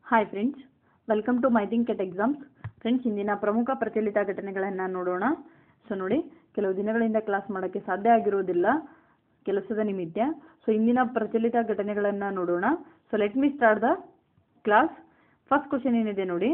hi friends welcome to my think at exams friends ಇಂದಿನ ಪ್ರಮುಖ ಪ್ರಚಲಿತ ಘಟನೆಗಳನ್ನು ನೋಡೋಣ ಸೊ ನೋಡಿ ಕೆಲವು ದಿನಗಳಿಂದ ಕ್ಲಾಸ್ ಮಾಡೋಕ್ಕೆ ಸಾಧ್ಯ ಆಗಿರುವುದಿಲ್ಲ ಕೆಲಸದ ನಿಮಿತ್ತ ಸೊ ಇಂದಿನ ಪ್ರಚಲಿತ ಘಟನೆಗಳನ್ನು ನೋಡೋಣ so let me start the class first question ಏನಿದೆ ನೋಡಿ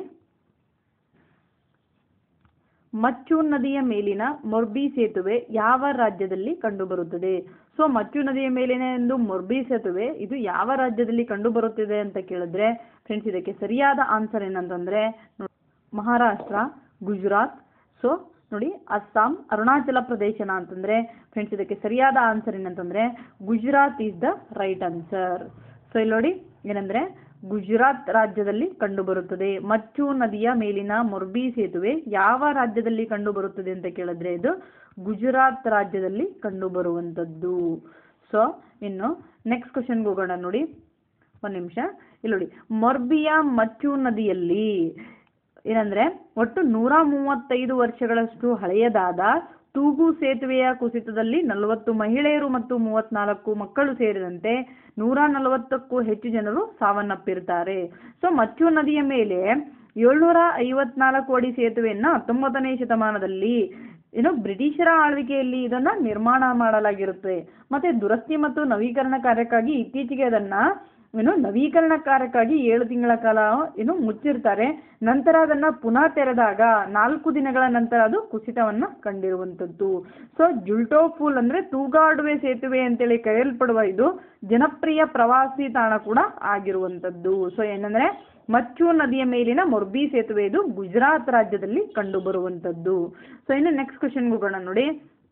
ಮಚ್ಚು ನದಿಯ ಮೇಲಿನ ಮೊರ್ಬಿ ಸೇತುವೆ ಯಾವ ರಾಜ್ಯದಲ್ಲಿ ಕಂಡುಬರುತ್ತದೆ ಸೊ ಮಚ್ಚು ನದಿಯ ಮೇಲಿನ ಒಂದು ಮೊರ್ಬಿ ಸೇತುವೆ ಇದು ಯಾವ ರಾಜ್ಯದಲ್ಲಿ ಕಂಡುಬರುತ್ತಿದೆ ಅಂತ ಕೇಳಿದ್ರೆ ಫ್ರೆಂಡ್ಸ್ ಇದಕ್ಕೆ ಸರಿಯಾದ ಆನ್ಸರ್ ಏನಂತಂದ್ರೆ ನೋಡಿ, ಮಹಾರಾಷ್ಟ್ರ ಗುಜರಾತ್ ಸೊ ನೋಡಿ ಅಸ್ಸಾಂ ಅರುಣಾಚಲ ಪ್ರದೇಶನ ಅಂತಂದ್ರೆ ಫ್ರೆಂಡ್ಸ್ ಇದಕ್ಕೆ ಸರಿಯಾದ ಆನ್ಸರ್ ಏನಂತಂದ್ರೆ Gujarat is the right answer so ಇಲ್ಲಿ ನೋಡಿ ಏನಂದ್ರೆ ಗುಜರಾತ್ ರಾಜ್ಯದಲ್ಲಿ ಕಂಡುಬರುತ್ತದೆ ಮಚ್ಚು ನದಿಯ ಮೇಲಿನ ಮೊರ್ಬಿ ಸೇತುವೆ ಯಾವ ರಾಜ್ಯದಲ್ಲಿ ಕಂಡುಬರುತ್ತದೆ ಅಂತ ಕೇಳಿದ್ರೆ ಇದು ಗುಜರಾತ್ ರಾಜ್ಯದಲ್ಲಿ ಕಂಡುಬರುವಂಥದ್ದು ಸೊ ಇನ್ನು ನೆಕ್ಸ್ಟ್ ಕ್ವಶನ್ಗೆ ಹೋಗೋಣ ನೋಡಿ ಒಂದು ನಿಮಿಷ ಇಲ್ಲಿ ನೋಡಿ ಮೊರ್ಬಿಯ ಮಚ್ಚು ನದಿಯಲ್ಲಿ ಏನಂದ್ರೆ ಒಟ್ಟು ನೂರ ಮೂವತ್ತೈದು ವರ್ಷಗಳಷ್ಟು ಹಳೆಯದಾದ ತೂಗು ಸೇತುವೆಯ ಕುಸಿತದಲ್ಲಿ ನಲವತ್ತು ಮಹಿಳೆಯರು ಮತ್ತು ಮೂವತ್ನಾಲ್ಕು ಮಕ್ಕಳು ಸೇರಿದಂತೆ ನೂರ ನಲವತ್ತಕ್ಕೂ ಹೆಚ್ಚು ಜನರು ಸಾವನ್ನಪ್ಪಿರ್ತಾರೆ ಸೊ ಮಚ್ಚು ನದಿಯ ಮೇಲೆ ಏಳ್ನೂರ ಐವತ್ನಾಲ್ಕು ಅಡಿ ಸೇತುವೆಯನ್ನ ಹತ್ತೊಂಬತ್ತನೇ ಶತಮಾನದಲ್ಲಿ ಏನು ಬ್ರಿಟಿಷರ ಆಳ್ವಿಕೆಯಲ್ಲಿ ಇದನ್ನ ನಿರ್ಮಾಣ ಮಾಡಲಾಗಿರುತ್ತೆ ಮತ್ತೆ ದುರಸ್ತಿ ಮತ್ತು ನವೀಕರಣ ಕಾರ್ಯಕ್ಕಾಗಿ ಇತ್ತೀಚೆಗೆ ಅದನ್ನ ಏನು ನವೀಕರಣ ಕಾರ್ಯಕ್ಕಾಗಿ ಏಳು ತಿಂಗಳ ಕಾಲ ಏನು ಮುಚ್ಚಿರ್ತಾರೆ ನಂತರ ಅದನ್ನ ಪುನಃ ತೆರೆದಾಗ ನಾಲ್ಕು ದಿನಗಳ ನಂತರ ಅದು ಕುಸಿತವನ್ನ ಕಂಡಿರುವಂತದ್ದು ಸೊ ಜುಲ್ಟೋ ಫೂಲ್ ಅಂದ್ರೆ ತೂಗಾಡುವೆ ಸೇತುವೆ ಅಂತೇಳಿ ಕರೆಯಲ್ಪಡುವ ಇದು ಜನಪ್ರಿಯ ಪ್ರವಾಸಿ ತಾಣ ಕೂಡ ಆಗಿರುವಂತದ್ದು ಸೊ ಏನಂದ್ರೆ ಮಚ್ಚು ನದಿಯ ಮೇಲಿನ ಮೊರ್ಬಿ ಸೇತುವೆ ಇದು ಗುಜರಾತ್ ರಾಜ್ಯದಲ್ಲಿ ಕಂಡುಬರುವಂತದ್ದು ಸೊ ಇನ್ನು ನೆಕ್ಸ್ಟ್ ಕ್ವಶನ್ಗೆ ಹೋಗೋಣ ನೋಡಿ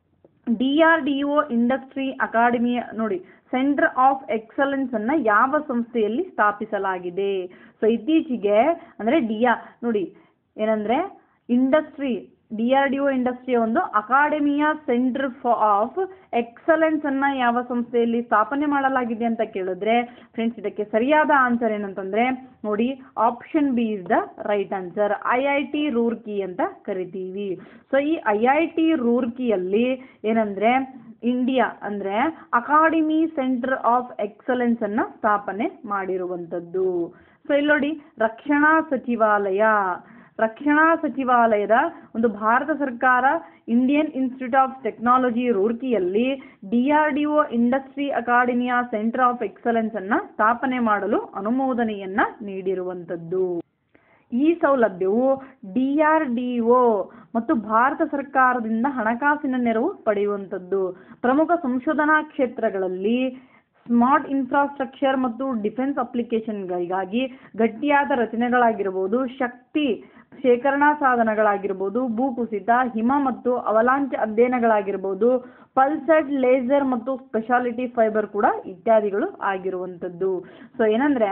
D R D O industry ಅಕಾಡೆಮಿಯ ನೋಡಿ ಸೆಂಟರ್ ಆಫ್ ಎಕ್ಸಲೆನ್ಸ್ ಅನ್ನ ಯಾವ ಸಂಸ್ಥೆಯಲ್ಲಿ ಸ್ಥಾಪಿಸಲಾಗಿದೆ ಸೊ ಇತ್ತೀಚೆಗೆ ಅಂದ್ರೆ ಡಿ ಆರ್ ನೋಡಿ ಏನಂದ್ರೆ industry D R D O ಇಂಡಸ್ಟ್ರಿಯ ಒಂದು ಅಕಾಡೆಮಿಯ ಸೆಂಟರ್ ಆಫ್ ಎಕ್ಸಲೆನ್ಸ್ ಅನ್ನ ಯಾವ ಸಂಸ್ಥೆಯಲ್ಲಿ ಸ್ಥಾಪನೆ ಮಾಡಲಾಗಿದೆ ಅಂತ ಕೇಳಿದ್ರೆ ಫ್ರೆಂಡ್ಸ್ ಇದಕ್ಕೆ ಸರಿಯಾದ ಆನ್ಸರ್ ಏನಂತಂದ್ರೆ ನೋಡಿ option B is the right answer I I T Roorkee ಅಂತ ಕರಿತೀವಿ ಸೊ ಈ ಐ ಐ ಟಿ ರೂರ್ಕಿಯಲ್ಲಿ ಏನಂದ್ರೆ ಇಂಡಿಯಾ ಅಂದ್ರೆ ಅಕಾಡೆಮಿ ಸೆಂಟರ್ ಆಫ್ ಎಕ್ಸಲೆನ್ಸ್ ಅನ್ನ ಸ್ಥಾಪನೆ ಮಾಡಿರುವಂತದ್ದು ಸೊ ಇಲ್ಲಿ ನೋಡಿ ರಕ್ಷಣಾ ಸಚಿವಾಲಯ ರಕ್ಷಣಾ ಸಚಿವಾಲಯದ ಒಂದು ಭಾರತ ಸರ್ಕಾರ ಇಂಡಿಯನ್ ಇನ್ಸ್ಟಿಟ್ಯೂಟ್ ಆಫ್ ಟೆಕ್ನಾಲಜಿ ರೂರ್ಕಿಯಲ್ಲಿ ಡಿಆರ್ಡಿಒ ಇಂಡಸ್ಟ್ರಿ ಅಕಾಡೆಮಿಯ ಸೆಂಟರ್ ಆಫ್ ಎಕ್ಸಲೆನ್ಸ್ ಅನ್ನ ಸ್ಥಾಪನೆ ಮಾಡಲು ಅನುಮೋದನೆಯನ್ನ ನೀಡಿರುವಂತದ್ದು ಈ ಸೌಲಭ್ಯವು ಡಿಆರ್ಡಿಒ ಮತ್ತು ಭಾರತ ಸರ್ಕಾರದಿಂದ ಹಣಕಾಸಿನ ನೆರವು ಪಡೆಯುವಂಥದ್ದು ಪ್ರಮುಖ ಸಂಶೋಧನಾ ಕ್ಷೇತ್ರಗಳಲ್ಲಿ ಸ್ಮಾರ್ಟ್ ಇನ್ಫ್ರಾಸ್ಟ್ರಕ್ಚರ್ ಮತ್ತು ಡಿಫೆನ್ಸ್ ಅಪ್ಲಿಕೇಶನ್ಗಳಿಗಾಗಿ ಗಟ್ಟಿಯಾದ ರಚನೆಗಳಾಗಿರ್ಬೋದು ಶಕ್ತಿ ಶೇಖರಣಾ ಸಾಧನಗಳಾಗಿರ್ಬೋದು ಭೂಕುಸಿತ ಹಿಮ ಮತ್ತು ಅವಲಾಂಚ ಅಧ್ಯಯನಗಳಾಗಿರ್ಬೋದು ಪಲ್ಸಡ್ ಲೇಸರ್ ಮತ್ತು ಸ್ಪೆಷಾಲಿಟಿ ಫೈಬರ್ ಕೂಡ ಇತ್ಯಾದಿಗಳು ಆಗಿರುವಂಥದ್ದು ಸೊ ಏನಂದ್ರೆ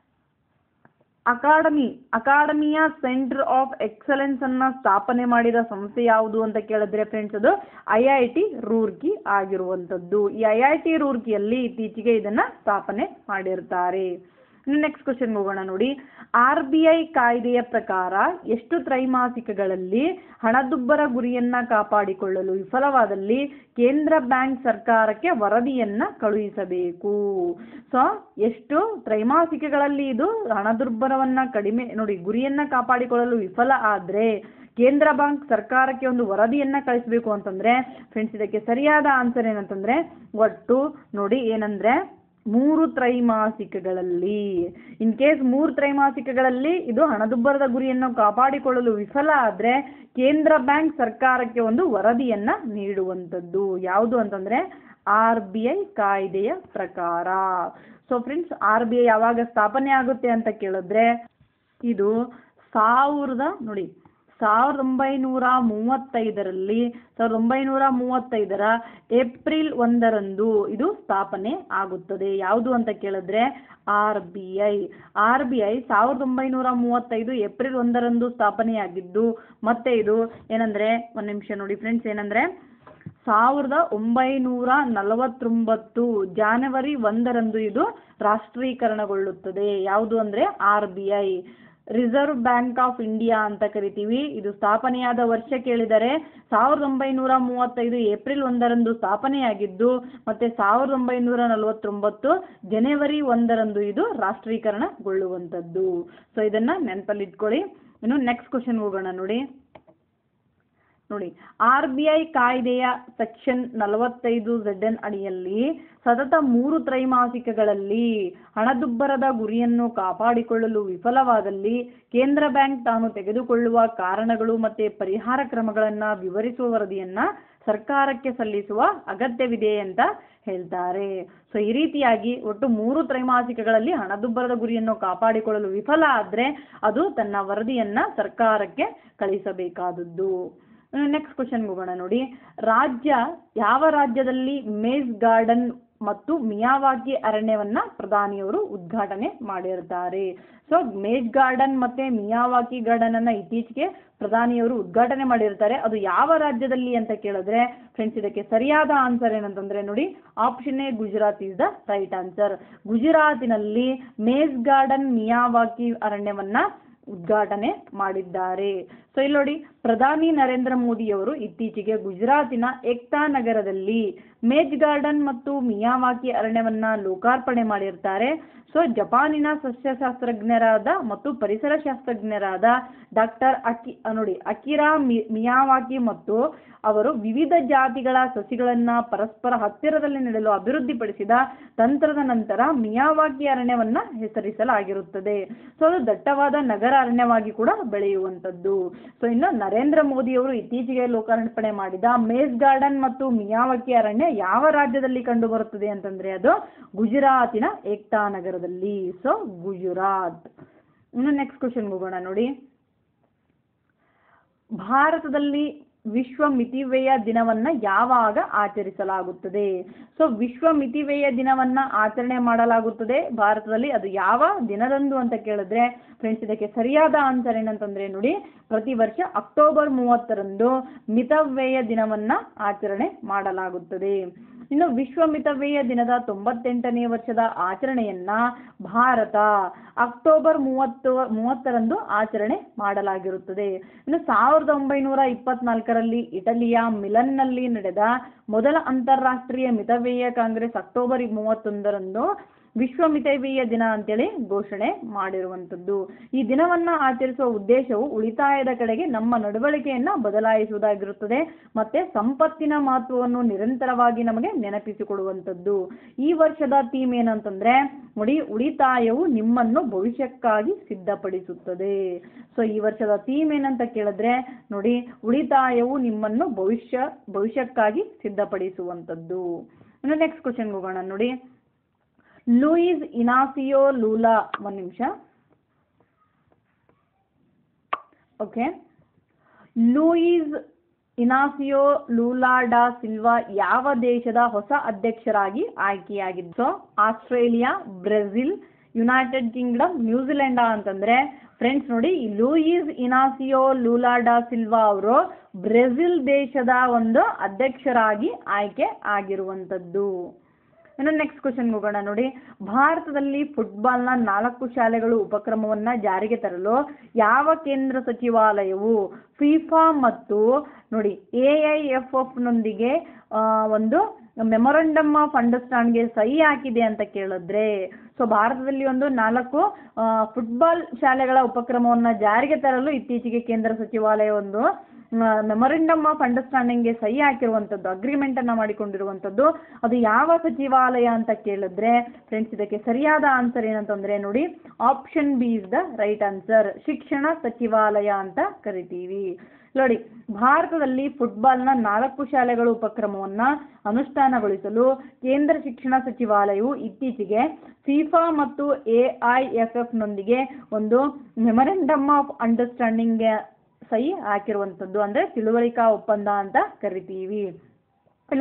ಅಕಾಡೆಮಿ ಅಕಾಡೆಮಿಯ ಸೆಂಟರ್ ಆಫ್ ಎಕ್ಸಲೆನ್ಸ್ ಅನ್ನ ಸ್ಥಾಪನೆ ಮಾಡಿದ ಸಂಸ್ಥೆ ಯಾವುದು ಅಂತ ಕೇಳಿದ್ರೆ ಫ್ರೆಂಡ್ಸ್ ಅದು ಐ ಐ ಟಿ ರೂರ್ಕಿ ಆಗಿರುವಂತದ್ದು ಈ ಐ ಐ ಟಿ ರೂರ್ಕಿಯಲ್ಲಿ ಇತ್ತೀಚೆಗೆ ಇದನ್ನ ಸ್ಥಾಪನೆ ಮಾಡಿರ್ತಾರೆ ನೆಕ್ಸ್ಟ್ ಕ್ವಶನ್ ಹೋಗೋಣ ನೋಡಿ ಆರ್ ಬಿ ಐ ಕಾಯ್ದೆಯ ಪ್ರಕಾರ ಎಷ್ಟು ತ್ರೈಮಾಸಿಕಗಳಲ್ಲಿ ಹಣದುಬ್ಬರ ಗುರಿಯನ್ನ ಕಾಪಾಡಿಕೊಳ್ಳಲು ವಿಫಲವಾದಲ್ಲಿ ಕೇಂದ್ರ ಬ್ಯಾಂಕ್ ಸರ್ಕಾರಕ್ಕೆ ವರದಿಯನ್ನ ಕಳುಹಿಸಬೇಕು ಸೊ ಎಷ್ಟು ತ್ರೈಮಾಸಿಕಗಳಲ್ಲಿ ಇದು ಹಣದುಬ್ಬರವನ್ನ ಕಡಿಮೆ ನೋಡಿ ಗುರಿಯನ್ನ ಕಾಪಾಡಿಕೊಳ್ಳಲು ವಿಫಲ ಆದ್ರೆ ಕೇಂದ್ರ ಬ್ಯಾಂಕ್ ಸರ್ಕಾರಕ್ಕೆ ಒಂದು ವರದಿಯನ್ನ ಕಳಿಸಬೇಕು ಅಂತಂದ್ರೆ ಫ್ರೆಂಡ್ಸ್ ಇದಕ್ಕೆ ಸರಿಯಾದ ಆನ್ಸರ್ ಏನಂತಂದ್ರೆ ಒಟ್ಟು ನೋಡಿ ಏನಂದ್ರೆ ಮೂರು ತ್ರೈಮಾಸಿಕಗಳಲ್ಲಿ ಇನ್ ಕೇಸ್ ಮೂರು ತ್ರೈಮಾಸಿಕಗಳಲ್ಲಿ ಇದು ಹಣದುಬ್ಬರದ ಗುರಿಯನ್ನು ಕಾಪಾಡಿಕೊಳ್ಳಲು ವಿಫಲ ಆದ್ರೆ ಕೇಂದ್ರ ಬ್ಯಾಂಕ್ ಸರ್ಕಾರಕ್ಕೆ ಒಂದು ವರದಿಯನ್ನ ನೀಡುವಂಥದ್ದು ಯಾವುದು ಅಂತಂದ್ರೆ ಆರ್ ಬಿ ಐ ಕಾಯ್ದೆಯ ಪ್ರಕಾರ so friends R B I ಯಾವಾಗ ಸ್ಥಾಪನೆ ಆಗುತ್ತೆ ಅಂತ ಕೇಳಿದ್ರೆ ಇದು ಸಾವಿರದ ನೋಡಿ ಸಾವಿರದ ಒಂಬೈನೂರ ಮೂವತ್ತೈದರಲ್ಲಿ ಸಾವಿರದ ಒಂಬೈನೂರ ಮೂವತ್ತೈದರ ಏಪ್ರಿಲ್ ಒಂದರಂದು ಇದು ಸ್ಥಾಪನೆ ಆಗುತ್ತದೆ ಯಾವುದು ಅಂತ ಕೇಳಿದ್ರೆ R B I R B I ಸಾವಿರದ ಒಂಬೈನೂರ ಮೂವತ್ತೈದು ಏಪ್ರಿಲ್ ಒಂದರಂದು ಸ್ಥಾಪನೆಯಾಗಿದ್ದು ಮತ್ತೆ ಇದು ಏನಂದ್ರೆ ಒಂದ್ ನಿಮಿಷ ನೋಡಿ ಫ್ರೆಂಡ್ಸ್ ಏನಂದ್ರೆ ಸಾವಿರದ ಒಂಬೈನೂರ ನಲವತ್ತೊಂಬತ್ತು ಜಾನವರಿ ಒಂದರಂದು ಇದು ರಾಷ್ಟ್ರೀಕರಣಗೊಳ್ಳುತ್ತದೆ ಯಾವುದು ಅಂದ್ರೆ R B I Reserve Bank of India ಅಂತ ಕರಿತೀವಿ ಇದು ಸ್ಥಾಪನೆಯಾದ ವರ್ಷ ಕೇಳಿದರೆ ಸಾವಿರದ ಒಂಬೈನೂರ ಮೂವತ್ತೈದು ಏಪ್ರಿಲ್ ಒಂದರಂದು ಸ್ಥಾಪನೆಯಾಗಿದ್ದು ಮತ್ತೆ ಸಾವಿರದ ಒಂಬೈನೂರ ನಲವತ್ತೊಂಬತ್ತು ಜನವರಿ ಒಂದರಂದು ಇದು ರಾಷ್ಟ್ರೀಕರಣಗೊಳ್ಳುವಂಥದ್ದು ಸೊ ಇದನ್ನ ನೆನಪಲ್ಲಿ ಇಟ್ಕೊಳ್ಳಿ ಇನ್ನು ನೆಕ್ಸ್ಟ್ ಕ್ವಶನ್ ಹೋಗೋಣ ನೋಡಿ ನೋಡಿ ಆರ್ ಬಿ ಐ ಕಾಯ್ದೆಯ ಸೆಕ್ಷನ್ ನಲವತ್ತೈದು ಝೆಡ್ ಎನ್ ಅಡಿಯಲ್ಲಿ ಸತತ ಮೂರು ತ್ರೈಮಾಸಿಕಗಳಲ್ಲಿ ಹಣದುಬ್ಬರದ ಗುರಿಯನ್ನು ಕಾಪಾಡಿಕೊಳ್ಳಲು ವಿಫಲವಾದಲ್ಲಿ ಕೇಂದ್ರ ಬ್ಯಾಂಕ್ ತಾನು ತೆಗೆದುಕೊಳ್ಳುವ ಕಾರಣಗಳು ಮತ್ತೆ ಪರಿಹಾರ ಕ್ರಮಗಳನ್ನು ವಿವರಿಸುವ ವರದಿಯನ್ನ ಸರ್ಕಾರಕ್ಕೆ ಸಲ್ಲಿಸುವ ಅಗತ್ಯವಿದೆ ಅಂತ ಹೇಳ್ತಾರೆ ಸೊ ಈ ರೀತಿಯಾಗಿ ಒಟ್ಟು ಮೂರು ತ್ರೈಮಾಸಿಕಗಳಲ್ಲಿ ಹಣದುಬ್ಬರದ ಗುರಿಯನ್ನು ಕಾಪಾಡಿಕೊಳ್ಳಲು ವಿಫಲ ಆದ್ರೆ ಅದು ತನ್ನ ವರದಿಯನ್ನ ಸರ್ಕಾರಕ್ಕೆ ಕಳಿಸಬೇಕಾದದ್ದು ನೆಕ್ಸ್ಟ್ ಕ್ವಶನ್ ಹೋಗೋಣ ನೋಡಿ ರಾಜ್ಯ ಯಾವ ರಾಜ್ಯದಲ್ಲಿ ಮೇಜ್ ಗಾರ್ಡನ್ ಮತ್ತು ಮಿಯಾವಾಕಿ ಅರಣ್ಯವನ್ನ ಪ್ರಧಾನಿಯವರು ಉದ್ಘಾಟನೆ ಮಾಡಿರ್ತಾರೆ ಸೊ ಮೇಜ್ ಗಾರ್ಡನ್ ಮತ್ತೆ ಮಿಯಾವಾಕಿ ಗಾರ್ಡನ್ ಅನ್ನ ಇತ್ತೀಚೆಗೆ ಪ್ರಧಾನಿಯವರು ಉದ್ಘಾಟನೆ ಮಾಡಿರ್ತಾರೆ ಅದು ಯಾವ ರಾಜ್ಯದಲ್ಲಿ ಅಂತ ಕೇಳಿದ್ರೆ ಫ್ರೆಂಡ್ಸ್ ಇದಕ್ಕೆ ಸರಿಯಾದ ಆನ್ಸರ್ ಏನಂತಂದ್ರೆ ನೋಡಿ option A Gujarat is the right answer ಗುಜರಾತಿನಲ್ಲಿ ಮೇಜ್ ಗಾರ್ಡನ್ ಮಿಯಾವಾಕಿ ಅರಣ್ಯವನ್ನ ಉದ್ಘಾಟನೆ ಮಾಡಿದ್ದಾರೆ ಸೊ ಇಲ್ಲಿ ನೋಡಿ ಪ್ರಧಾನಿ ನರೇಂದ್ರ ಮೋದಿಯವರು ಇತ್ತೀಚೆಗೆ ಗುಜರಾತಿನ ಏಕ್ತಾ ನಗರದಲ್ಲಿ ಮೇಜ್ ಗಾರ್ಡನ್ ಮತ್ತು ಮಿಯಾವಾಕಿ ಅರಣ್ಯವನ್ನ ಲೋಕಾರ್ಪಣೆ ಮಾಡಿರ್ತಾರೆ ಸೊ ಜಪಾನಿನ ಸಸ್ಯಶಾಸ್ತ್ರಜ್ಞರಾದ ಮತ್ತು ಪರಿಸರ ಶಾಸ್ತ್ರಜ್ಞರಾದ ಡಾಕ್ಟರ್ ಅಕಿ ನೋಡಿ ಅಕಿರಾ ಮಿ- ಮಿಯಾವಾಕಿ ಮತ್ತು ಅವರು ವಿವಿಧ ಜಾತಿಗಳ ಸಸಿಗಳನ್ನ ಪರಸ್ಪರ ಹತ್ತಿರದಲ್ಲಿ ನೆಡಲು ಅಭಿವೃದ್ಧಿಪಡಿಸಿದ ತಂತ್ರದ ನಂತರ ಮಿಯಾವಾಕಿ ಅರಣ್ಯವನ್ನ ಹೆಸರಿಸಲಾಗಿರುತ್ತದೆ ಸೊ ಅದು ದಟ್ಟವಾದ ನಗರ ಅರಣ್ಯವಾಗಿ ಕೂಡ ಬೆಳೆಯುವಂಥದ್ದು ಸೊ ಇನ್ನು ನರೇಂದ್ರ ಮೋದಿಯವರು ಇತ್ತೀಚೆಗೆ ಲೋಕಾರ್ಪಣೆ ಮಾಡಿದ ಮೇಜ್ ಗಾರ್ಡನ್ ಮತ್ತು ಮಿಯಾವಾಕಿ ಅರಣ್ಯ ಯಾವ ರಾಜ್ಯದಲ್ಲಿ ಕಂಡು ಬರುತ್ತದೆ ಅಂತಂದ್ರೆ ಅದು ಗುಜರಾತಿನ ಏಕ್ತಾ ನಗರದಲ್ಲಿ ಸೊ ಗುಜರಾತ್ ಇನ್ನು ನೆಕ್ಸ್ಟ್ ಕ್ವಶನ್ ಹೋಗೋಣ ನೋಡಿ ಭಾರತದಲ್ಲಿ ವಿಶ್ವ ಮಿತಿವ್ಯಯ ದಿನವನ್ನ ಯಾವಾಗ ಆಚರಿಸಲಾಗುತ್ತದೆ ಸೊ ವಿಶ್ವ ಮಿತಿವ್ಯಯ ದಿನವನ್ನ ಆಚರಣೆ ಮಾಡಲಾಗುತ್ತದೆ ಭಾರತದಲ್ಲಿ ಅದು ಯಾವ ದಿನದಂದು ಅಂತ ಕೇಳಿದ್ರೆ ಫ್ರೆಂಡ್ಸ್ ಇದಕ್ಕೆ ಸರಿಯಾದ ಆನ್ಸರ್ ಏನಂತಂದ್ರೆ ನೋಡಿ ಪ್ರತಿ ವರ್ಷ ಅಕ್ಟೋಬರ್ ಮೂವತ್ತರಂದು ಮಿತವ್ಯಯ ದಿನವನ್ನ ಆಚರಣೆ ಮಾಡಲಾಗುತ್ತದೆ ಇನ್ನು ವಿಶ್ವ ಮಿತವ್ಯಯ ದಿನದ ತೊಂಬತ್ತೆಂಟನೇ ವರ್ಷದ ಆಚರಣೆಯನ್ನ ಭಾರತ ಅಕ್ಟೋಬರ್ ಮೂವತ್ತು ಮೂವತ್ತರಂದು ಆಚರಣೆ ಮಾಡಲಾಗಿರುತ್ತದೆ ಇನ್ನು ಸಾವಿರದ ಒಂಬೈನೂರ ಇಪ್ಪತ್ನಾಲ್ಕರಲ್ಲಿ ಇಟಲಿಯ ಮಿಲನ್ನಲ್ಲಿ ನಡೆದ ಮೊದಲ ಅಂತಾರಾಷ್ಟ್ರೀಯ ಮಿತವ್ಯಯ ಕಾಂಗ್ರೆಸ್ ಅಕ್ಟೋಬರ್ ಮೂವತ್ತೊಂದರಂದು ವಿಶ್ವ ಮಿತವ್ಯಯ ದಿನ ಅಂತೇಳಿ ಘೋಷಣೆ ಮಾಡಿರುವಂಥದ್ದು ಈ ದಿನವನ್ನ ಆಚರಿಸುವ ಉದ್ದೇಶವು ಉಳಿತಾಯದ ಕಡೆಗೆ ನಮ್ಮ ನಡವಳಿಕೆಯನ್ನ ಬದಲಾಯಿಸುವುದಾಗಿರುತ್ತದೆ ಮತ್ತೆ ಸಂಪತ್ತಿನ ಮಹತ್ವವನ್ನು ನಿರಂತರವಾಗಿ ನಮಗೆ ನೆನಪಿಸಿಕೊಡುವಂಥದ್ದು ಈ ವರ್ಷದ ಥೀಮ್ ಏನಂತಂದ್ರೆ ನೋಡಿ ಉಳಿತಾಯವು ನಿಮ್ಮನ್ನು ಭವಿಷ್ಯಕ್ಕಾಗಿ ಸಿದ್ಧಪಡಿಸುತ್ತದೆ ಸೊ ಈ ವರ್ಷದ ಥೀಮ್ ಏನಂತ ಕೇಳಿದ್ರೆ ನೋಡಿ ಉಳಿತಾಯವು ನಿಮ್ಮನ್ನು ಭವಿಷ್ಯ ಭವಿಷ್ಯಕ್ಕಾಗಿ ಸಿದ್ಧಪಡಿಸುವಂಥದ್ದು ಇನ್ನು ನೆಕ್ಸ್ಟ್ ಕ್ವಶನ್ ಹೋಗೋಣ ನೋಡಿ ಲೂಯಿಸ್ ಇನಾಸಿಯೋ ಲೂಲಾ ಒಂದು ನಿಮಿಷ ಓಕೆ ಲೂಯಿಸ್ ಇನಾಸಿಯೋ ಲೂಲಾ ಡಾ ಸಿಲ್ವಾ ಯಾವ ದೇಶದ ಹೊಸ ಅಧ್ಯಕ್ಷರಾಗಿ ಆಯ್ಕೆಯಾಗಿದ್ದು Australia Brazil United Kingdom New Zealand ಅಂತಂದ್ರೆ ಫ್ರೆಂಡ್ಸ್ ನೋಡಿ ಈ ಲೂಯಿಸ್ ಇನಾಸಿಯೋ ಲೂಲಾ ಡಾ ಸಿಲ್ವಾ ಅವರು ಬ್ರೆಜಿಲ್ ದೇಶದ ಒಂದು ಅಧ್ಯಕ್ಷರಾಗಿ ಆಯ್ಕೆ ಆಗಿರುವಂಥದ್ದು ಇನ್ನು ನೆಕ್ಸ್ಟ್ ಕ್ವಶನ್ ಹೋಗೋಣ ನೋಡಿ ಭಾರತದಲ್ಲಿ ಫುಟ್ಬಾಲ್ನ ನಾಲ್ಕು ಶಾಲೆಗಳು ಉಪಕ್ರಮವನ್ನ ಜಾರಿಗೆ ತರಲು ಯಾವ ಕೇಂದ್ರ ಸಚಿವಾಲಯವು ಫಿಫಾ ಮತ್ತು ನೋಡಿ ಎ ಐ ಎಫ್ ಎಫ್ ನೊಂದಿಗೆ ಆ, ಒಂದು ಮೆಮೊರಂಡಮ್ ಆಫ್ ಅಂಡರ್ಸ್ಟ್ಯಾಂಡ್ಗೆ ಸಹಿ ಹಾಕಿದೆ ಅಂತ ಕೇಳಿದ್ರೆ ಸೊ ಭಾರತದಲ್ಲಿ ಒಂದು ನಾಲ್ಕು ಆ, ಫುಟ್ಬಾಲ್ ಶಾಲೆಗಳ ಉಪಕ್ರಮವನ್ನ ಜಾರಿಗೆ ತರಲು ಇತ್ತೀಚೆಗೆ ಕೇಂದ್ರ ಸಚಿವಾಲಯ ಒಂದು ಮೆಮೊರಂಡಮ್ ಆಫ್ ಅಂಡರ್ಸ್ಟ್ಯಾಂಡಿಂಗ್ಗೆ ಸಹಿ ಹಾಕಿರುವಂಥದ್ದು ಅಗ್ರಿಮೆಂಟ್ ಅನ್ನ ಮಾಡಿಕೊಂಡಿರುವಂಥದ್ದು ಅದು ಯಾವ ಸಚಿವಾಲಯ ಅಂತ ಕೇಳಿದ್ರೆ ಫ್ರೆಂಡ್ಸ್ ಇದಕ್ಕೆ ಸರಿಯಾದ ಆನ್ಸರ್ ಏನಂತಂದ್ರೆ ನೋಡಿ option B is the right answer ಶಿಕ್ಷಣ ಸಚಿವಾಲಯ ಅಂತ ಕರಿತೀವಿ ನೋಡಿ ಭಾರತದಲ್ಲಿ ಫುಟ್ಬಾಲ್ನ ನಾಲ್ಕು ಶಾಲೆಗಳ ಉಪಕ್ರಮವನ್ನ ಅನುಷ್ಠಾನಗೊಳಿಸಲು ಕೇಂದ್ರ ಶಿಕ್ಷಣ ಸಚಿವಾಲಯವು ಇತ್ತೀಚೆಗೆ ಫಿಫಾ ಮತ್ತು ಎ ಐ ಎಫ್ ಎಫ್ ನೊಂದಿಗೆ ಒಂದು ಮೆಮೊರಂಡಮ್ ಆಫ್ ಅಂಡರ್ಸ್ಟ್ಯಾಂಡಿಂಗ್ ಸಹಿ ಹಾಕಿರುವಂಥದ್ದು ಅಂದ್ರೆ ತಿಳುವಳಿಕಾ ಒಪ್ಪಂದ ಅಂತ ಕರಿತೀವಿ ಇಲ್ಲಿ ನೋಡಿ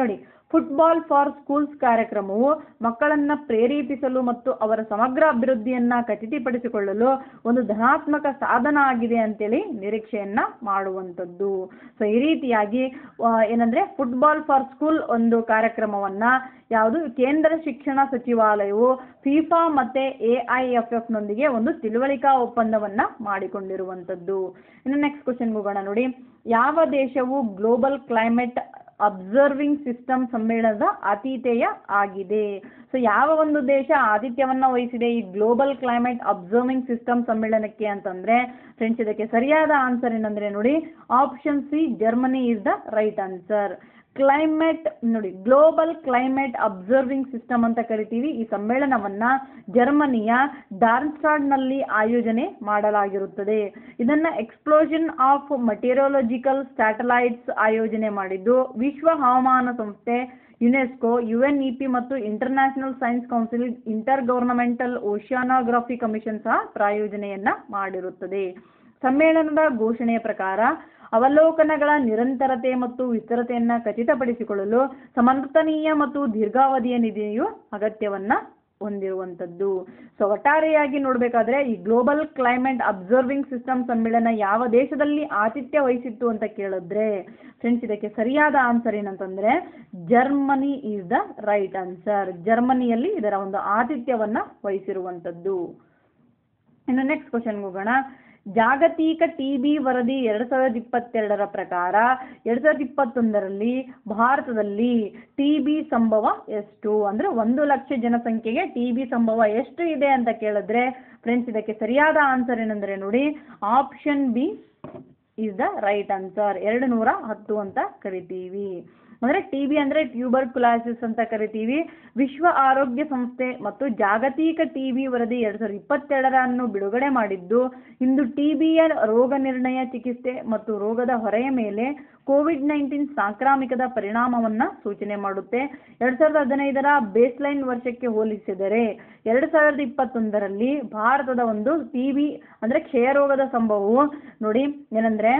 ಫುಟ್ಬಾಲ್ ಫಾರ್ ಸ್ಕೂಲ್ಸ್ ಕಾರ್ಯಕ್ರಮವು ಮಕ್ಕಳನ್ನ ಪ್ರೇರೇಪಿಸಲು ಮತ್ತು ಅವರ ಸಮಗ್ರ ಅಭಿವೃದ್ಧಿಯನ್ನ ಖಚಿತಪಡಿಸಿಕೊಳ್ಳಲು ಒಂದು ಧನಾತ್ಮಕ ಸಾಧನ ಆಗಿದೆ ಅಂತೇಳಿ ನಿರೀಕ್ಷೆಯನ್ನ ಮಾಡುವಂಥದ್ದು ಸೊ ಈ ರೀತಿಯಾಗಿ ಆ, ಏನಂದ್ರೆ ಫುಟ್ಬಾಲ್ ಫಾರ್ ಸ್ಕೂಲ್ ಒಂದು ಕಾರ್ಯಕ್ರಮವನ್ನ ಯಾವುದು ಕೇಂದ್ರ ಶಿಕ್ಷಣ ಸಚಿವಾಲಯವು ಫಿಫಾ ಮತ್ತೆ ಎ ಐ ಎಫ್ ಎಫ್ ನೊಂದಿಗೆ ಒಂದು ತಿಳುವಳಿಕಾ ಒಪ್ಪಂದವನ್ನ ಮಾಡಿಕೊಂಡಿರುವಂತದ್ದು ಇನ್ನು ನೆಕ್ಸ್ಟ್ ಕ್ವಶನ್ ಹೋಗೋಣ ನೋಡಿ ಯಾವ ದೇಶವು ಗ್ಲೋಬಲ್ ಕ್ಲೈಮೇಟ್ ಅಬ್ಸರ್ವಿಂಗ್ ಸಿಸ್ಟಮ್ ಸಮ್ಮೇಳನದ ಆತಿಥೇಯ ಆಗಿದೆ ಸೊ ಯಾವ ಒಂದು ದೇಶ ಆತಿಥ್ಯವನ್ನ ವಹಿಸಿದೆ ಈ ಗ್ಲೋಬಲ್ ಕ್ಲೈಮೇಟ್ ಅಬ್ಸರ್ವಿಂಗ್ ಸಿಸ್ಟಮ್ ಸಮ್ಮೇಳನಕ್ಕೆ ಅಂತಂದ್ರೆ ಫ್ರೆಂಡ್ಸ್ ಇದಕ್ಕೆ ಸರಿಯಾದ ಆನ್ಸರ್ ಏನಂದ್ರೆ ನೋಡಿ option C Germany is the right answer climate ನೋಡಿ ಗ್ಲೋಬಲ್ ಕ್ಲೈಮೇಟ್ ಅಬ್ಸರ್ವಿಂಗ್ ಸಿಸ್ಟಮ್ ಅಂತ ಕರಿತೀವಿ ಈ ಸಮ್ಮೇಳನವನ್ನ ಜರ್ಮನಿಯ ನಲ್ಲಿ ಆಯೋಜನೆ ಮಾಡಲಾಗಿರುತ್ತದೆ ಇದನ್ನ ಎಕ್ಸ್ಪ್ಲೋಷನ್ ಆಫ್ ಮಟೀರಿಯಾಲಜಿಕಲ್ ಸ್ಯಾಟಲೈಟ್ಸ್ ಆಯೋಜನೆ ಮಾಡಿದ್ದು ವಿಶ್ವ ಹವಾಮಾನ ಸಂಸ್ಥೆ ಯುನೆಸ್ಕೋ ಯುಎನ್ಇಪಿ ಮತ್ತು International Science Council Intergovernmental Oceanography Commission ಸಹ ಪ್ರಾಯೋಜನೆಯನ್ನ ಮಾಡಿರುತ್ತದೆ ಸಮ್ಮೇಳನದ ಘೋಷಣೆಯ ಪ್ರಕಾರ ಅವಲೋಕನಗಳ ನಿರಂತರತೆ ಮತ್ತು ವಿಸ್ತರತೆಯನ್ನ ಖಚಿತಪಡಿಸಿಕೊಳ್ಳಲು ಸಮರ್ಥನೀಯ ಮತ್ತು ದೀರ್ಘಾವಧಿಯ ನಿಧಿಯು ಅಗತ್ಯವನ್ನ ಹೊಂದಿರುವಂಥದ್ದು ಸೊ ಒಟ್ಟಾರೆಯಾಗಿ ನೋಡಬೇಕಾದ್ರೆ ಈ ಗ್ಲೋಬಲ್ ಕ್ಲೈಮೇಟ್ ಅಬ್ಸರ್ವಿಂಗ್ ಸಿಸ್ಟಮ್ ಸಮ್ಮೇಳನ ಯಾವ ದೇಶದಲ್ಲಿ ಆತಿಥ್ಯ ವಹಿಸಿತ್ತು ಅಂತ ಕೇಳಿದ್ರೆ ಫ್ರೆಂಡ್ಸ್ ಇದಕ್ಕೆ ಸರಿಯಾದ ಆನ್ಸರ್ ಏನಂತಂದ್ರೆ Germany is the right answer ಜರ್ಮನಿಯಲ್ಲಿ ಇದರ ಒಂದು ಆತಿಥ್ಯವನ್ನ ವಹಿಸಿರುವಂಥದ್ದು ಇನ್ನು ನೆಕ್ಸ್ಟ್ ಕ್ವಶನ್ಗೆ ಹೋಗೋಣ ಜಾಗತಿಕ ಟಿಬಿ ವರದಿ ಎರಡ್ ಸಾವಿರದ ಇಪ್ಪತ್ತೆರಡರ ಪ್ರಕಾರ ಎರಡ್ ಸಾವಿರದ ಇಪ್ಪತ್ತೊಂದರಲ್ಲಿ ಭಾರತದಲ್ಲಿ ಟಿಬಿ ಸಂಭವ ಎಷ್ಟು ಅಂದ್ರೆ ಒಂದು ಲಕ್ಷ ಜನಸಂಖ್ಯೆಗೆ ಟಿಬಿ ಸಂಭವ ಎಷ್ಟು ಇದೆ ಅಂತ ಕೇಳಿದ್ರೆ ಫ್ರೆಂಡ್ಸ್ ಇದಕ್ಕೆ ಸರಿಯಾದ ಆನ್ಸರ್ ಏನಂದ್ರೆ ನೋಡಿ option B is the right answer ಎರಡು ನೂರ ಹತ್ತು ಅಂತ ಕರಿತೀವಿ ಅಂದ್ರೆ ಟಿ ಬಿ ಅಂದ್ರೆ ಟ್ಯೂಬರ್ ಕುಲಾಸಿಸ್ ಅಂತ ಕರಿತೀವಿ ವಿಶ್ವ ಆರೋಗ್ಯ ಸಂಸ್ಥೆ ಮತ್ತು ಜಾಗತಿಕ ಟಿ ಬಿ ವರದಿ ಎರಡ್ ಸಾವಿರದ ಇಪ್ಪತ್ತೆರಡರನ್ನು ಬಿಡುಗಡೆ ಮಾಡಿದ್ದು ಇಂದು ಟಿಬಿಯ ರೋಗ ನಿರ್ಣಯ ಚಿಕಿತ್ಸೆ ಮತ್ತು ರೋಗದ ಹೊರೆಯ ಮೇಲೆ ಕೋವಿಡ್ ನೈನ್ಟೀನ್ ಸಾಂಕ್ರಾಮಿಕದ ಪರಿಣಾಮವನ್ನ ಸೂಚನೆ ಮಾಡುತ್ತೆ ಎರಡ್ ಸಾವಿರದ ಹದಿನೈದರ ಬೇಸ್ಲೈನ್ ವರ್ಷಕ್ಕೆ ಹೋಲಿಸಿದರೆ ಎರಡ್ ಸಾವಿರದ ಇಪ್ಪತ್ತೊಂದರಲ್ಲಿ ಭಾರತದ ಒಂದು ಟಿಬಿ ಅಂದ್ರೆ ಕ್ಷಯರೋಗದ ಸಂಭವವು ನೋಡಿ ಏನಂದ್ರೆ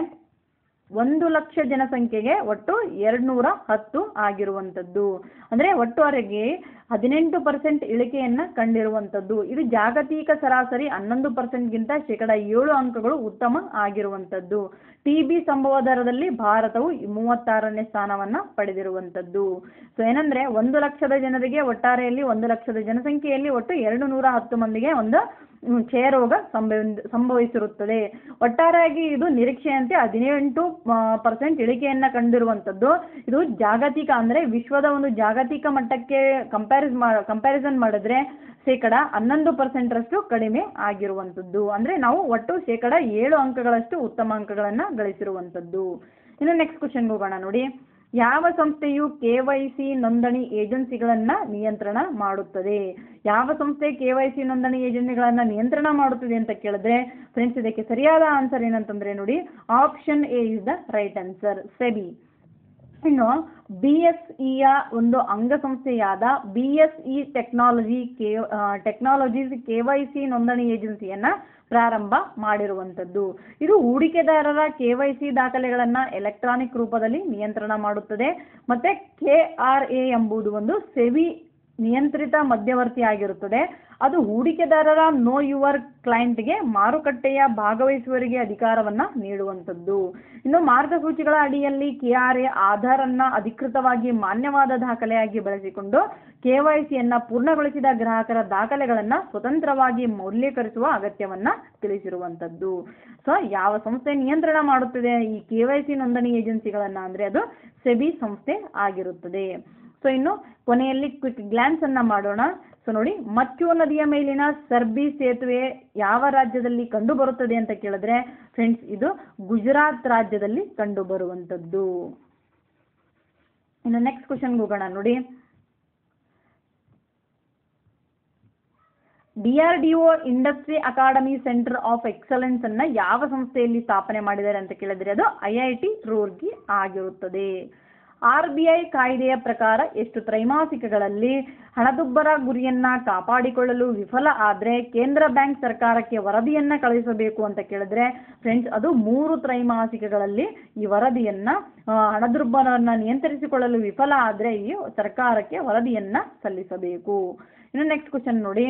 ಒಂದು ಲಕ್ಷ ಜನಸಂಖ್ಯೆಗೆ ಒಟ್ಟು ಎರಡ್ನೂರ ಹತ್ತು ಆಗಿರುವಂಥದ್ದು ಅಂದ್ರೆ ಒಟ್ಟುವರೆಗೆ ಹದಿನೆಂಟು ಪರ್ಸೆಂಟ್ ಇಳಿಕೆಯನ್ನ ಕಂಡಿರುವಂಥದ್ದು ಇದು ಜಾಗತಿಕ ಸರಾಸರಿ ಹನ್ನೊಂದು ಪರ್ಸೆಂಟ್ಗಿಂತ ಶೇಕಡ ಏಳು ಅಂಕಗಳು ಉತ್ತಮ ಆಗಿರುವಂಥದ್ದು ಟಿ ಬಿ ಸಂಭವ ದರದಲ್ಲಿ ಭಾರತವು ಮೂವತ್ತಾರನೇ ಸ್ಥಾನವನ್ನ ಪಡೆದಿರುವಂಥದ್ದು ಸೊ ಏನಂದ್ರೆ ಒಂದು ಲಕ್ಷದ ಜನರಿಗೆ ಒಟ್ಟಾರೆಯಲ್ಲಿ ಒಂದು ಲಕ್ಷದ ಜನಸಂಖ್ಯೆಯಲ್ಲಿ ಒಟ್ಟು ಎರಡು ನೂರ ಹತ್ತು ಮಂದಿಗೆ ಒಂದು ಹ್ಮ್, ಕ್ಷಯರೋಗ ಸಂಭವ ಸಂಭವಿಸಿರುತ್ತದೆ ಒಟ್ಟಾರೆಯಾಗಿ ಇದು ನಿರೀಕ್ಷೆಯಂತೆ ಹದಿನೆಂಟು ಪರ್ಸೆಂಟ್ ಇಳಿಕೆಯನ್ನ ಕಂಡಿರುವಂತದ್ದು ಇದು ಜಾಗತಿಕ ಅಂದ್ರೆ ವಿಶ್ವದ ಒಂದು ಜಾಗತಿಕ ಮಟ್ಟಕ್ಕೆ ಕಂಪ್ಯಾರಿಸ್ ಕಂಪ್ಯಾರಿಸನ್ ಮಾಡಿದ್ರೆ ಶೇಕಡ ಹನ್ನೊಂದು ಪರ್ಸೆಂಟ್ರಷ್ಟು ಕಡಿಮೆ ಆಗಿರುವಂಥದ್ದು ಅಂದ್ರೆ ನಾವು ಒಟ್ಟು ಶೇಕಡ ಏಳು ಅಂಕಗಳಷ್ಟು ಉತ್ತಮ ಅಂಕಗಳನ್ನ ಗಳಿಸಿರುವಂಥದ್ದು ಇನ್ನು ನೆಕ್ಸ್ಟ್ ಕ್ವಶನ್ಗೆ ಹೋಗೋಣ ನೋಡಿ ಯಾವ ಸಂಸ್ಥೆಯು ಕೆ ವೈ ಸಿ ನೋಂದಣಿ ಏಜೆನ್ಸಿಗಳನ್ನ ನಿಯಂತ್ರಣ ಮಾಡುತ್ತದೆ ಯಾವ ಸಂಸ್ಥೆ ಕೆ ವೈ ಸಿ ನೋಂದಣಿ ಏಜೆನ್ಸಿಗಳನ್ನ ನಿಯಂತ್ರಣ ಮಾಡುತ್ತದೆ ಅಂತ ಕೇಳಿದ್ರೆ ಫ್ರೆಂಡ್ಸ್ ಇದಕ್ಕೆ ಸರಿಯಾದ ಆನ್ಸರ್ ಏನಂತಂದ್ರೆ ನೋಡಿ option A is the right answer SEBI ಇನ್ನು ಬಿ ಎಸ್ ಇಯ ಒಂದು ಅಂಗಸಂಸ್ಥೆಯಾದ B S E technology K technologies K Y C ನೋಂದಣಿ ಏಜೆನ್ಸಿಯನ್ನ ಪ್ರಾರಂಭ ಮಾಡಿರುವಂಥದ್ದು ಇದು ಹೂಡಿಕೆದಾರರ ಕೆ ವೈ ಸಿ ದಾಖಲೆಗಳನ್ನ ಎಲೆಕ್ಟ್ರಾನಿಕ್ ರೂಪದಲ್ಲಿ ನಿಯಂತ್ರಣ ಮಾಡುತ್ತದೆ ಮತ್ತೆ ಕೆ ಆರ್ ಎ ಎಂಬುದು ಒಂದು ಸೆವಿ ನಿಯಂತ್ರಿತ ಮಧ್ಯವರ್ತಿ ಆಗಿರುತ್ತದೆ ಅದು ಹೂಡಿಕೆದಾರರ ನೋ ಯುವರ್ ಕ್ಲೈಂಟ್ಗೆ ಮಾರುಕಟ್ಟೆಯ ಭಾಗವಹಿಸುವವರಿಗೆ ಅಧಿಕಾರವನ್ನ ನೀಡುವಂಥದ್ದು ಇನ್ನು ಮಾರ್ಗಸೂಚಿಗಳ ಅಡಿಯಲ್ಲಿ ಕೆಆರ್ಎ ಆಧಾರ್ ಅನ್ನ ಅಧಿಕೃತವಾಗಿ ಮಾನ್ಯವಾದ ದಾಖಲೆಯಾಗಿ ಬಳಸಿಕೊಂಡು ಕೆವೈಸಿಯನ್ನ ಪೂರ್ಣಗೊಳಿಸಿದ ಗ್ರಾಹಕರ ದಾಖಲೆಗಳನ್ನ ಸ್ವತಂತ್ರವಾಗಿ ಮೌಲ್ಯೀಕರಿಸುವ ಅಗತ್ಯವನ್ನ ತಿಳಿಸಿರುವಂತದ್ದು ಸೊ ಯಾವ ಸಂಸ್ಥೆ ನಿಯಂತ್ರಣ ಮಾಡುತ್ತದೆ ಈ ಕೆವೈಸಿ ನೋಂದಣಿ ಏಜೆನ್ಸಿಗಳನ್ನ ಅಂದ್ರೆ ಅದು ಸೆಬಿ ಸಂಸ್ಥೆ ಆಗಿರುತ್ತದೆ ಸೊ ಇನ್ನು ಕೊನೆಯಲ್ಲಿ ಕ್ವಿಕ್ ಗ್ಲಾನ್ಸ್ ಅನ್ನ ಮಾಡೋಣ ಸೊ ನೋಡಿ ಮಚ್ಚು ನದಿಯ ಮೇಲಿನ ಸರ್ಬಿ ಸೇತುವೆ ಯಾವ ರಾಜ್ಯದಲ್ಲಿ ಕಂಡು ಬರುತ್ತದೆ ಅಂತ ಕೇಳಿದ್ರೆ ಫ್ರೆಂಡ್ಸ್ ಇದು ಗುಜರಾತ್ ರಾಜ್ಯದಲ್ಲಿ ಕಂಡು ಬರುವಂತದ್ದು ಇನ್ನು ನೆಕ್ಸ್ಟ್ ಕ್ವಶನ್ಗೆ ಹೋಗೋಣ ನೋಡಿ DRDO industry academy centre of excellence ಅನ್ನ ಯಾವ ಸಂಸ್ಥೆಯಲ್ಲಿ ಸ್ಥಾಪನೆ ಮಾಡಿದ್ದಾರೆ ಅಂತ ಕೇಳಿದ್ರೆ ಅದು ಐ ಐ ಟಿ ರೂರ್ಗಿ ಆಗಿರುತ್ತದೆ ಆರ್ ಬಿ ಐ ಕಾಯ್ದೆಯ ಪ್ರಕಾರ ಎಷ್ಟು ತ್ರೈಮಾಸಿಕಗಳಲ್ಲಿ ಹಣದುಬ್ಬರ ಗುರಿಯನ್ನ ಕಾಪಾಡಿಕೊಳ್ಳಲು ವಿಫಲ ಆದರೆ ಕೇಂದ್ರ ಬ್ಯಾಂಕ್ ಸರ್ಕಾರಕ್ಕೆ ವರದಿಯನ್ನ ಕಳುಹಿಸಬೇಕು ಅಂತ ಕೇಳಿದ್ರೆ ಫ್ರೆಂಡ್ಸ್ ಅದು ಮೂರು ತ್ರೈಮಾಸಿಕಗಳಲ್ಲಿ ಈ ವರದಿಯನ್ನ ಆ, ಹಣದುಬ್ಬರವನ್ನು ನಿಯಂತ್ರಿಸಿಕೊಳ್ಳಲು ವಿಫಲ ಆದರೆ ಈ ಸರ್ಕಾರಕ್ಕೆ ವರದಿಯನ್ನ ಸಲ್ಲಿಸಬೇಕು ಇನ್ನು ನೆಕ್ಸ್ಟ್ ಕ್ವಶನ್ ನೋಡಿ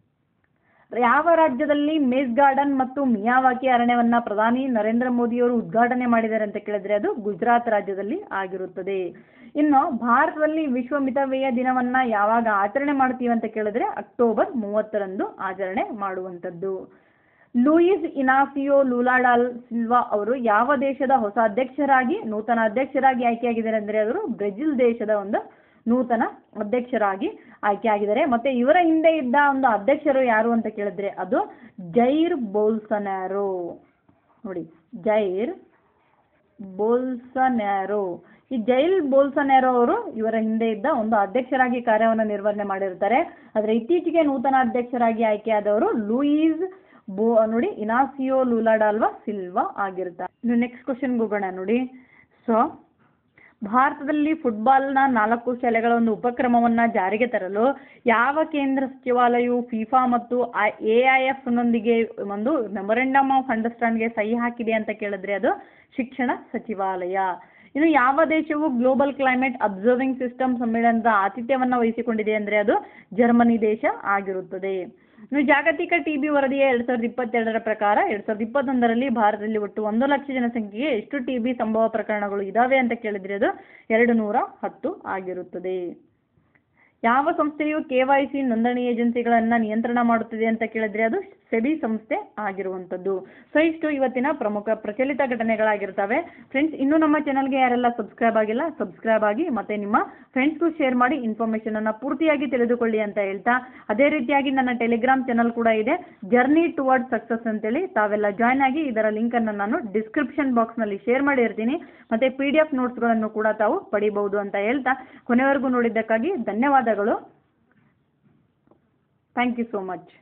ಯಾವ ರಾಜ್ಯದಲ್ಲಿ ಮೇಸ್ ಗಾರ್ಡನ್ ಮತ್ತು ಮಿಯಾವಾಕಿ ಅರಣ್ಯವನ್ನ ಪ್ರಧಾನಿ ನರೇಂದ್ರ ಮೋದಿಯವರು ಉದ್ಘಾಟನೆ ಮಾಡಿದ್ದಾರೆ ಅಂತ ಕೇಳಿದ್ರೆ ಅದು ಗುಜರಾತ್ ರಾಜ್ಯದಲ್ಲಿ ಆಗಿರುತ್ತದೆ ಇನ್ನು ಭಾರತದಲ್ಲಿ ವಿಶ್ವ ಮಿತವ್ಯಯ ದಿನವನ್ನ ಯಾವಾಗ ಆಚರಣೆ ಮಾಡ್ತೀವಿ ಅಂತ ಕೇಳಿದ್ರೆ ಅಕ್ಟೋಬರ್ ಮೂವತ್ತರಂದು ಆಚರಣೆ ಮಾಡುವಂಥದ್ದು ಲೂಯಿಸ್ ಇನಾಸಿಯೋ ಲೂಲಾಡಾಲ್ ಸಿಲ್ವಾ ಅವರು ಯಾವ ದೇಶದ ಹೊಸ ಅಧ್ಯಕ್ಷರಾಗಿ ನೂತನ ಅಧ್ಯಕ್ಷರಾಗಿ ಆಯ್ಕೆಯಾಗಿದ್ದಾರೆ ಅಂದರೆ ಅವರು ಬ್ರೆಜಿಲ್ ದೇಶದ ಒಂದು ನೂತನ ಅಧ್ಯಕ್ಷರಾಗಿ ಆಯ್ಕೆಯಾಗಿದ್ದಾರೆ ಮತ್ತೆ ಇವರ ಹಿಂದೆ ಇದ್ದ ಒಂದು ಅಧ್ಯಕ್ಷರು ಯಾರು ಅಂತ ಕೇಳಿದ್ರೆ ಅದು ಜೈರ್ ಬೋಲ್ಸನ್ಯಾರೋ ನೋಡಿ ಜೈರ್ ಬೋಲ್ಸನ್ಯಾರೋ ಈ ಜೈಲ್ ಬೋಲ್ಸನ್ಯಾರೋ ಅವರು ಇವರ ಹಿಂದೆ ಇದ್ದ ಒಂದು ಅಧ್ಯಕ್ಷರಾಗಿ ಕಾರ್ಯವನ್ನು ನಿರ್ವಹಣೆ ಮಾಡಿರ್ತಾರೆ ಆದರೆ ಇತ್ತೀಚೆಗೆ ನೂತನ ಅಧ್ಯಕ್ಷರಾಗಿ ಆಯ್ಕೆಯಾದವರು ಲೂಯಿಸ್ ಬೋ ನೋಡಿ ಇನಾಸಿಯೋ ಲೂಲಾಡಾಲ್ವಾ ಸಿಲ್ವಾ ಆಗಿರ್ತಾರೆ ಇನ್ನು ನೆಕ್ಸ್ಟ್ ಕ್ವಶನ್ಗೆ ಹೋಗೋಣ ನೋಡಿ ಸೊ ಭಾರತದಲ್ಲಿ ಫುಟ್ಬಾಲ್ನ ನಾಲ್ಕು ಶಾಲೆಗಳ ಒಂದು ಉಪಕ್ರಮವನ್ನು ಜಾರಿಗೆ ತರಲು ಯಾವ ಕೇಂದ್ರ ಸಚಿವಾಲಯವು ಫಿಫಾ ಮತ್ತು ಎ ಐ ಎಫ್ನೊಂದಿಗೆ ಒಂದು ಮೆಮೊರೆಂಡಮ್ ಆಫ್ ಅಂಡರ್ಸ್ಟ್ಯಾಂಡ್ಗೆ ಸಹಿ ಹಾಕಿದೆ ಅಂತ ಕೇಳಿದ್ರೆ ಅದು ಶಿಕ್ಷಣ ಸಚಿವಾಲಯ ಇನ್ನು ಯಾವ ದೇಶವು ಗ್ಲೋಬಲ್ ಕ್ಲೈಮೇಟ್ ಅಬ್ಸರ್ವಿಂಗ್ ಸಿಸ್ಟಮ್ ಸಮ್ಮೇಳನದ ಆತಿಥ್ಯವನ್ನು ವಹಿಸಿಕೊಂಡಿದೆ ಅಂದರೆ ಅದು ಜರ್ಮನಿ ದೇಶ ಆಗಿರುತ್ತದೆ ಇನ್ನು ಜಾಗತಿಕ ಟಿ ಬಿ ವರದಿಯ ಎರಡು ಸಾವಿರದ ಇಪ್ಪತ್ತೆರಡರ ಪ್ರಕಾರ ಎರಡು ಸಾವಿರದ ಇಪ್ಪತ್ತೊಂದರಲ್ಲಿ ಭಾರತದಲ್ಲಿ ಒಟ್ಟು ಒಂದು ಲಕ್ಷ ಜನಸಂಖ್ಯೆಗೆ ಎಷ್ಟು ಟಿ ಬಿ ಸಂಭವ ಪ್ರಕರಣಗಳು ಇದಾವೆ ಅಂತ ಕೇಳಿದ್ರೆ ಅದು ಎರಡು ನೂರ ಹತ್ತು ಆಗಿರುತ್ತದೆ ಯಾವ ಸಂಸ್ಥೆಯು ಕೆ ವೈ ಸಿ ನೋಂದಣಿ ಏಜೆನ್ಸಿಗಳನ್ನು ನಿಯಂತ್ರಣ ಮಾಡುತ್ತದೆ ಅಂತ ಕೇಳಿದ್ರೆ ಅದು ಸೆಬಿ ಸಂಸ್ಥೆ ಆಗಿರುವಂಥದ್ದು ಸೊ ಇಷ್ಟು ಇವತ್ತಿನ ಪ್ರಮುಖ ಪ್ರಚಲಿತ ಘಟನೆಗಳಾಗಿರ್ತವೆ ಫ್ರೆಂಡ್ಸ್ ಇನ್ನೂ ನಮ್ಮ ಚಾನಲ್ಗೆ ಯಾರೆಲ್ಲ ಸಬ್ಸ್ಕ್ರೈಬ್ ಆಗಿಲ್ಲ ಸಬ್ಸ್ಕ್ರೈಬ್ ಆಗಿ ಮತ್ತೆ ನಿಮ್ಮ ಫ್ರೆಂಡ್ಸ್ಗೂ ಶೇರ್ ಮಾಡಿ ಇನ್ಫಾರ್ಮೇಷನ್ ಅನ್ನ ಪೂರ್ತಿಯಾಗಿ ತಿಳಿದುಕೊಳ್ಳಿ ಅಂತ ಹೇಳ್ತಾ ಅದೇ ರೀತಿಯಾಗಿ ನನ್ನ ಟೆಲಿಗ್ರಾಮ್ ಚಾನಲ್ ಕೂಡ ಇದೆ ಜರ್ನಿ ಟುವರ್ಡ್ ಸಕ್ಸಸ್ ಅಂತೇಳಿ ತಾವೆಲ್ಲ ಜಾಯ್ನ್ ಆಗಿ ಇದರ ಲಿಂಕ್ ಅನ್ನು ನಾನು ಡಿಸ್ಕ್ರಿಪ್ಷನ್ ಬಾಕ್ಸ್ ನಲ್ಲಿ ಶೇರ್ ಮಾಡಿರ್ತೀನಿ ಮತ್ತೆ ಪಿ ಡಿ ಎಫ್ ನೋಟ್ಸ್ಗಳನ್ನು ಕೂಡ ತಾವು ಪಡಿಬಹುದು ಅಂತ ಹೇಳ್ತಾ ಕೊನೆವರೆಗೂ ನೋಡಿದ್ದಕ್ಕಾಗಿ ಧನ್ಯವಾದಗಳು ಥ್ಯಾಂಕ್ ಯು ಸೋ ಮಚ್